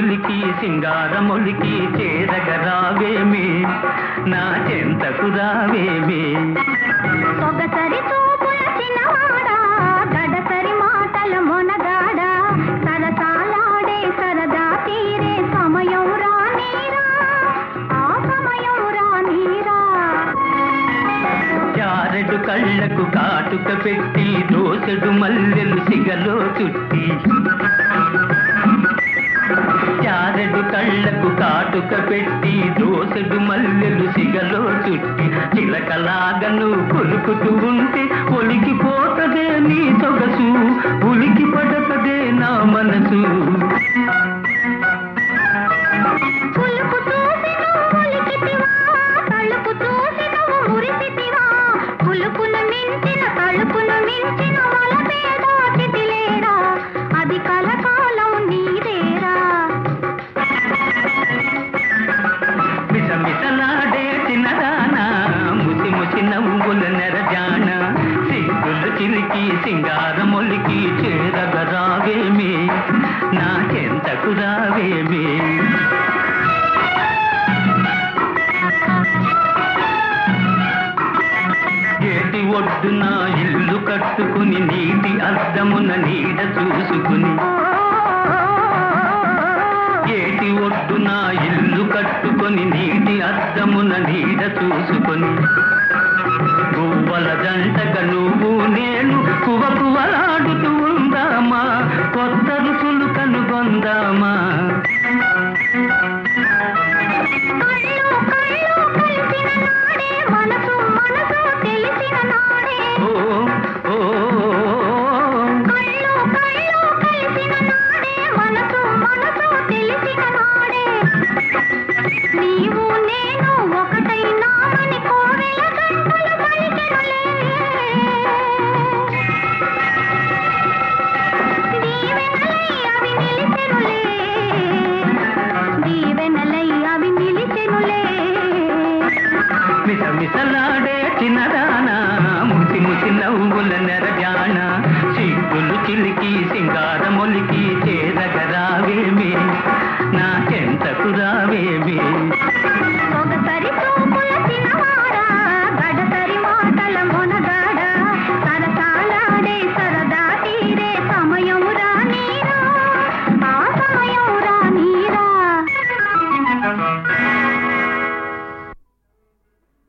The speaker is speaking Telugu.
చిలికి సింగారములికి చేరగరావేమి నా చెంతకు రావేమి సొగసరి చూపుల చిన్నవాడా గడసరి మాటల మొనగాడా సరసాలాడే సరదా తీరే సమయం రానీరా ఆ సమయం రానీరా చారెడు కళ్ళకు కాటుక పెట్టి దోసెడు మల్లెలు సిగలో చుట్టి చారెడు కళ్ళకు కాటుక పెట్టి దోసెడు మల్లెలు సిగలో చుట్టి చిలకలాగను కొలుకుతూ ఉంటే ఒలికిపోతదే నీ సొగసు ఉలికి పడతదే నా మనసు పులుపు చూసి నువ్వు ఉలికితివా తలుపు చూసి నువ్వు మురిసితివా పులుపును మించిన తలుపును మించిన వలపే దాచితిలేరా అది కలకాలం నీదేరా మిసమిసలాడే చిన్నదానా ముసి ముసి నవ్వుల నెరజాన సిగ్గులు చిలికి సింగారమొలికి చేరగరావేమి నా చెంతకు రావేమి ఏటి ఒడ్డున ఇల్లు కట్టుకుని నీటి అద్దమున నీడ చూసుకుని ఏటి ఒడ్డున ఇల్లు కట్టుకొని నీటి అద్దమున నీడ చూసుకొని గువ్వల జంటగా నువ్వు నేను కువ కువలాడుతూ ఉందామా కొత్త రుచులు కనుగొందామా కళ్ళు కళ్ళు కలిసిన నాడే మనసు మనసు తెలిసిన నాడే ఓ ఓ కళ్ళు కళ్ళు కలిసిన నాడే మనసు మనసు తెలిసిన నాడే నీవు నేను ఒకటైనామని కోవెల గంటలు పలికెనులే దీవెనలై అవి నిలిచెనులే దీవెనలై అవి నిలిచెనులే మిసమిసలాడే చిన్నదానా ముసి ముసి నవ్వుల నెరజాన సిగ్గులు చిలికి సింగారమొలికి చేరగరావేమి నా చెంతకు రావేమి